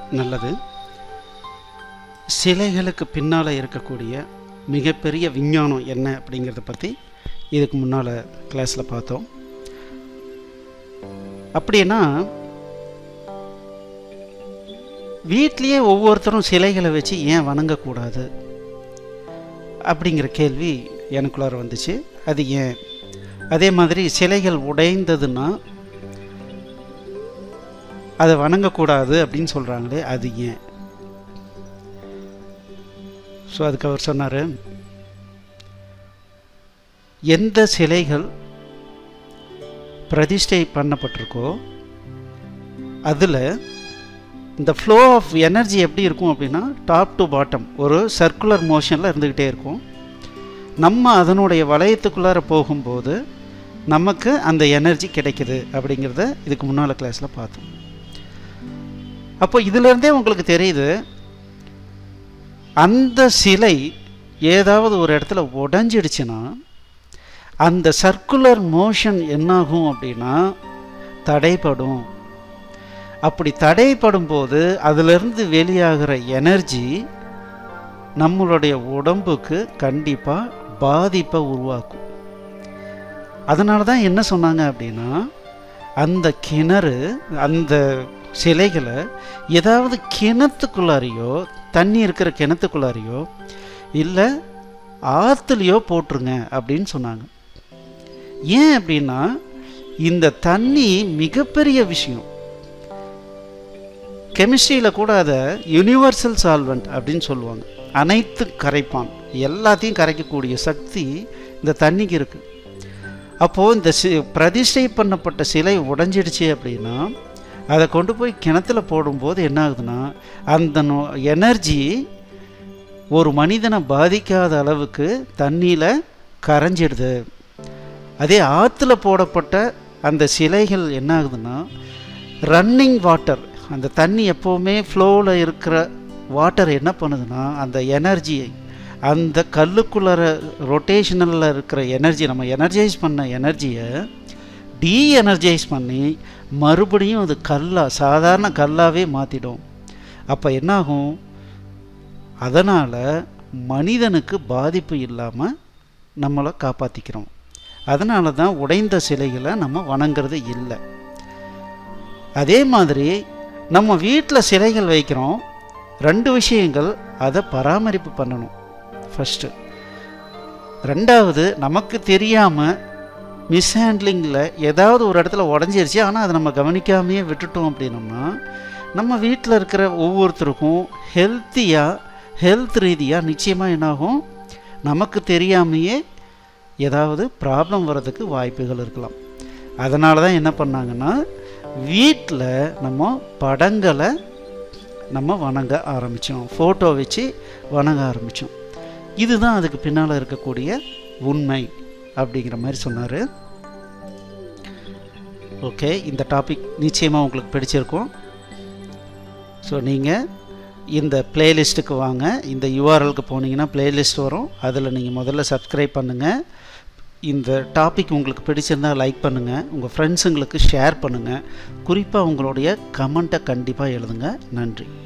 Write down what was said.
நல்லது சிலைகளுக்கு பின்னால் இருக்கக்கூடிய மிகப்பெரிய விஞ்ஞானம் என்ன அப்படிங்கிறத பற்றி இதுக்கு முன்னால் கிளாஸில் பார்த்தோம் அப்படின்னா வீட்லேயே ஒவ்வொருத்தரும் சிலைகளை வச்சு ஏன் வணங்கக்கூடாது அப்படிங்கிற கேள்வி எனக்குள்ளார வந்துச்சு அது ஏன் அதே மாதிரி சிலைகள் உடைந்ததுன்னா அதை வணங்கக்கூடாது அப்படின்னு சொல்கிறாங்களே அது ஏன் ஸோ அதுக்கு அவர் சொன்னார் எந்த சிலைகள் பிரதிஷ்டை பண்ணப்பட்டிருக்கோ அதில் இந்த ஃப்ளோ ஆஃப் எனர்ஜி எப்படி இருக்கும் அப்படின்னா டாப் டு பாட்டம் ஒரு சர்க்குலர் மோஷனில் இருந்துக்கிட்டே இருக்கும் நம்ம அதனுடைய வளையத்துக்குள்ளார போகும்போது நமக்கு அந்த எனர்ஜி கிடைக்குது அப்படிங்கிறத இதுக்கு முன்னால் கிளாஸில் பார்த்தோம் அப்போ இதிலேருந்தே உங்களுக்கு தெரியுது அந்த சிலை ஏதாவது ஒரு இடத்துல உடஞ்சிடுச்சுன்னா அந்த சர்க்குலர் மோஷன் என்னாகும் அப்படின்னா தடைப்படும் அப்படி தடைப்படும் போது அதிலிருந்து வெளியாகிற எனர்ஜி நம்மளுடைய உடம்புக்கு கண்டிப்பாக பாதிப்பை உருவாக்கும் அதனால தான் என்ன சொன்னாங்க அப்படின்னா அந்த கிணறு அந்த சிலைகளை ஏதாவது கிணத்துக்குள்ளாரையோ தண்ணி இருக்கிற கிணத்துக்குள்ளாரையோ இல்லை ஆற்றுலையோ போட்டுருங்க அப்படின்னு சொன்னாங்க ஏன் அப்படின்னா இந்த தண்ணி மிகப்பெரிய விஷயம் கெமிஸ்ட்ரியில் கூட அதை யூனிவர்சல் சால்வெண்ட் அப்படின்னு சொல்லுவாங்க அனைத்து கரைப்பான் எல்லாத்தையும் கரைக்கக்கூடிய சக்தி இந்த தண்ணிக்கு இருக்குது அப்போது இந்த சி பிரதிஷ்டை பண்ணப்பட்ட சிலை உடஞ்சிடுச்சு அப்படின்னா அதை கொண்டு போய் கிணத்துல போடும்போது என்ன ஆகுதுன்னா அந்த எனர்ஜி ஒரு மனிதனை பாதிக்காத அளவுக்கு தண்ணியில் கரைஞ்சிடுது அதே ஆற்றுல போடப்பட்ட அந்த சிலைகள் என்ன ஆகுதுன்னா ரன்னிங் வாட்டர் அந்த தண்ணி எப்போவுமே ஃப்ளோவில் இருக்கிற வாட்டர் என்ன பண்ணுதுன்னா அந்த எனர்ஜியை அந்த கல்லுக்குள்ளார ரொட்டேஷனலில் இருக்கிற எனர்ஜி நம்ம எனர்ஜைஸ் பண்ண எனர்ஜியை டீ எனர்ஜைஸ் பண்ணி மறுபடியும் அது கல்லாக சாதாரண கல்லாகவே மாற்றிடும் அப்போ என்னாகும் அதனால் மனிதனுக்கு பாதிப்பு இல்லாமல் நம்மளை காப்பாற்றிக்கிறோம் அதனால தான் உடைந்த சிலைகளை நம்ம வணங்குறது இல்லை அதே மாதிரி நம்ம வீட்டில் சிலைகள் வைக்கிறோம் ரெண்டு விஷயங்கள் அதை பராமரிப்பு பண்ணணும் ஃபஸ்ட்டு ரெண்டாவது நமக்கு தெரியாமல் மிஸ்ஹேண்ட்லிங்கில் ஏதாவது ஒரு இடத்துல உடஞ்சிருச்சு ஆனால் அதை நம்ம கவனிக்காமையே விட்டுட்டோம் அப்படின்னோம்னா நம்ம வீட்டில் இருக்கிற ஒவ்வொருத்தருக்கும் ஹெல்த்தியாக ஹெல்த் ரீதியாக நிச்சயமாக என்னாகும் நமக்கு தெரியாமையே ஏதாவது ப்ராப்ளம் வர்றதுக்கு வாய்ப்புகள் இருக்கலாம் அதனால தான் என்ன பண்ணாங்கன்னா வீட்டில் நம்ம படங்களை நம்ம வணங்க ஆரம்பித்தோம் ஃபோட்டோ வச்சு வணங்க ஆரம்பித்தோம் இதுதான் அதுக்கு பின்னால் இருக்கக்கூடிய உண்மை அப்படிங்கிற மாதிரி சொன்னார் ஓகே இந்த டாபிக் நிச்சயமாக உங்களுக்கு பிடிச்சிருக்கும் ஸோ நீங்கள் இந்த பிளேலிஸ்ட்டுக்கு வாங்க இந்த யூஆர்எலுக்கு போனீங்கன்னா பிளேலிஸ்ட் வரும் அதில் நீங்கள் முதல்ல சப்ஸ்கிரைப் பண்ணுங்கள் இந்த டாபிக் உங்களுக்கு பிடிச்சிருந்தால் லைக் பண்ணுங்கள் உங்கள் ஃப்ரெண்ட்ஸுங்களுக்கு ஷேர் பண்ணுங்கள் குறிப்பாக உங்களுடைய கமெண்ட்டை கண்டிப்பாக எழுதுங்க நன்றி